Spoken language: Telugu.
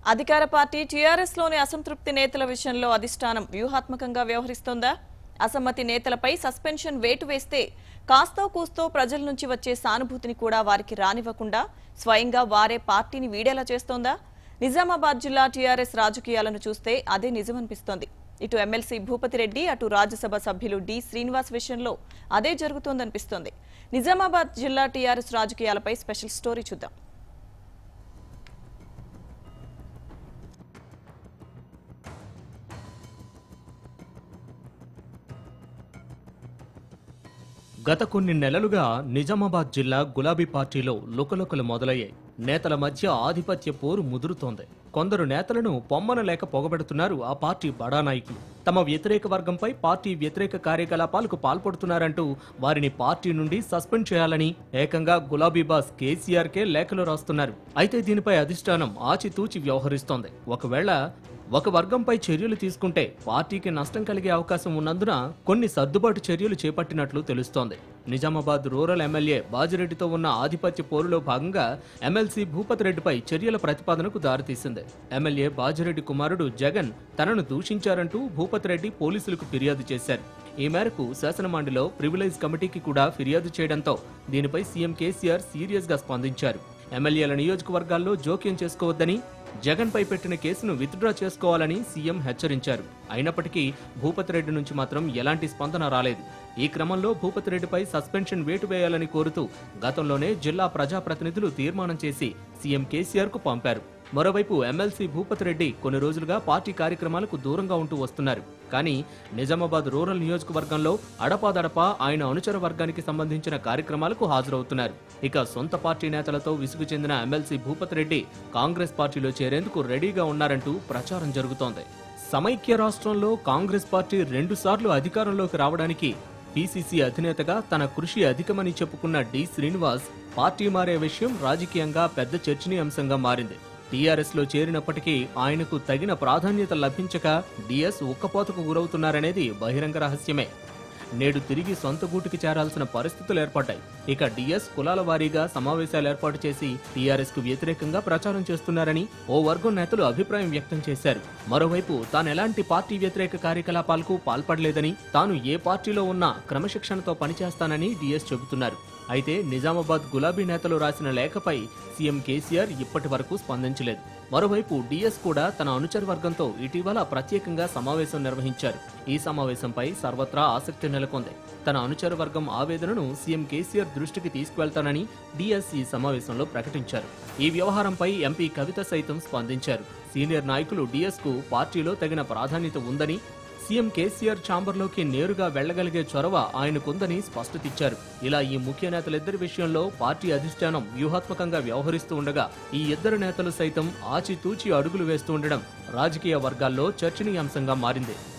అధికార పార్టీ టీఆర్ఎస్ లోని అసంతృప్తి నేతల విషయంలో అధిష్టానం వ్యూహాత్మకంగా వ్యవహరిస్తోందా అసమ్మతి నేతలపై సస్పెన్షన్ వేటు వేస్తే కాస్తో కూస్తో ప్రజల నుంచి వచ్చే సానుభూతిని కూడా వారికి రానివ్వకుండా స్వయంగా వారే పార్టీని వీడేలా చేస్తోందా నిజామాబాద్ జిల్లా టీఆర్ఎస్ రాజకీయాలను చూస్తే అదే నిజమనిపిస్తోంది ఇటు ఎమ్మెల్సీ భూపతి రెడ్డి అటు రాజ్యసభ సభ్యులు డి శ్రీనివాస్ విషయంలో అదే జరుగుతోందనిపిస్తోంది నిజామాబాద్ జిల్లా టీఆర్ఎస్ రాజకీయాలపై స్పెషల్ స్టోరీ చూద్దాం గత కొన్ని నెలలుగా నిజామాబాద్ జిల్లా గులాబీ పార్టీలో లుకలుకలు మొదలయ్యాయి నేతల మధ్య ఆధిపత్య పోరు ముదురుతోంది కొందరు నేతలను పొమ్మన లేక పొగబెడుతున్నారు ఆ పార్టీ బడా నాయకులు తమ వ్యతిరేక వర్గంపై పార్టీ వ్యతిరేక కార్యకలాపాలకు పాల్పడుతున్నారంటూ వారిని పార్టీ నుండి సస్పెండ్ చేయాలని ఏకంగా గులాబీ బాస్ కేసీఆర్కే లేఖలు రాస్తున్నారు అయితే దీనిపై అధిష్టానం ఆచితూచి వ్యవహరిస్తోంది ఒకవేళ ఒక వర్గంపై చర్యలు తీసుకుంటే పార్టీకి నష్టం కలిగే అవకాశం ఉన్నందున కొన్ని సర్దుబాటు చర్యలు చేపట్టినట్లు తెలుస్తోంది నిజామాబాద్ రూరల్ ఎమ్మెల్యే బాజిరెడ్డితో ఉన్న ఆధిపత్య పోరులో భాగంగా ఎమ్మెల్సీ భూపతి రెడ్డిపై చర్యల ప్రతిపాదనకు దారితీసింది ఎమ్మెల్యే బాజిరెడ్డి కుమారుడు జగన్ తనను దూషించారంటూ భూపతి రెడ్డి పోలీసులకు ఫిర్యాదు చేశారు ఈ మేరకు శాసనమండలిలో ప్రివిలేజ్ కమిటీకి కూడా ఫిర్యాదు చేయడంతో దీనిపై సీఎం కేసీఆర్ సీరియస్ గా స్పందించారు ఎమ్మెల్యేల నియోజకవర్గాల్లో జోక్యం చేసుకోవద్దని జగన్ పై పెట్టిన కేసును విత్డ్రా చేసుకోవాలని సీఎం హెచ్చరించారు అయినప్పటికీ భూపతి రెడ్డి నుంచి మాత్రం ఎలాంటి స్పందన రాలేదు ఈ క్రమంలో భూపతి రెడ్డిపై సస్పెన్షన్ వేటు వేయాలని కోరుతూ గతంలోనే జిల్లా ప్రజాప్రతినిధులు తీర్మానం చేసి సీఎం కేసీఆర్ కు పంపారు మరోవైపు ఎమ్మెల్సీ భూపతి రెడ్డి కొన్ని రోజులుగా పార్టీ కార్యక్రమాలకు దూరంగా ఉంటూ వస్తున్నారు కానీ నిజామాబాద్ రూరల్ నియోజకవర్గంలో అడపాదడపా ఆయన అనుచర వర్గానికి సంబంధించిన కార్యక్రమాలకు హాజరవుతున్నారు ఇక సొంత పార్టీ నేతలతో విసుగు చెందిన ఎమ్మెల్సీ భూపతి రెడ్డి కాంగ్రెస్ పార్టీలో చేరేందుకు రెడీగా ఉన్నారంటూ ప్రచారం జరుగుతోంది సమైక్య రాష్ట్రంలో కాంగ్రెస్ పార్టీ రెండుసార్లు అధికారంలోకి రావడానికి పీసీసీ అధినేతగా తన కృషి అధికమని చెప్పుకున్న డి శ్రీనివాస్ పార్టీ మారే విషయం రాజకీయంగా పెద్ద చర్చనీయాంశంగా మారింది టీఆర్ఎస్ లో చేరినప్పటికీ ఆయనకు తగిన ప్రాధాన్యత లభించక డిఎస్ ఉక్కపోతకు గురవుతున్నారనేది బహిరంగ రహస్యమే నేడు తిరిగి సొంత గూటికి చేరాల్సిన పరిస్థితులు ఏర్పడ్డాయి ఇక డిఎస్ కులాల వారీగా సమావేశాలు ఏర్పాటు చేసి టీఆర్ఎస్ కు వ్యతిరేకంగా ప్రచారం చేస్తున్నారని ఓ వర్గం నేతలు అభిప్రాయం వ్యక్తం చేశారు మరోవైపు తాను ఎలాంటి పార్టీ వ్యతిరేక కార్యకలాపాలకు పాల్పడలేదని తాను ఏ పార్టీలో ఉన్నా క్రమశిక్షణతో పనిచేస్తానని డిఎస్ చెబుతున్నారు అయితే నిజామాబాద్ గులాబీ నేతలు రాసిన లేఖపై సీఎం కేసీఆర్ ఇప్పటి వరకు స్పందించలేదు మరోవైపు డిఎస్ కూడా తన అనుచర వర్గంతో ఇటీవల ప్రత్యేకంగా సమావేశం నిర్వహించారు ఈ సమావేశంపై సర్వత్రా ఆసక్తి నెలకొంది తన అనుచర వర్గం ఆవేదనను సీఎం కేసీఆర్ దృష్టికి తీసుకువెళ్తానని డిఎస్ ఈ సమావేశంలో ప్రకటించారు ఈ వ్యవహారంపై ఎంపీ కవిత సైతం స్పందించారు సీనియర్ నాయకులు డిఎస్ కు పార్టీలో తగిన ప్రాధాన్యత ఉందని సీఎం కేసీఆర్ ఛాంబర్లోకి నేరుగా వెళ్లగలిగే చొరవ ఆయనకుందని స్పష్టతిచ్చారు ఇలా ఈ ముఖ్య నేతలిద్దరి విషయంలో పార్టీ అధిష్టానం వ్యూహాత్మకంగా వ్యవహరిస్తూ ఉండగా ఈ ఇద్దరు నేతలు సైతం ఆచితూచి అడుగులు వేస్తూ ఉండడం రాజకీయ వర్గాల్లో చర్చనీయాంశంగా మారింది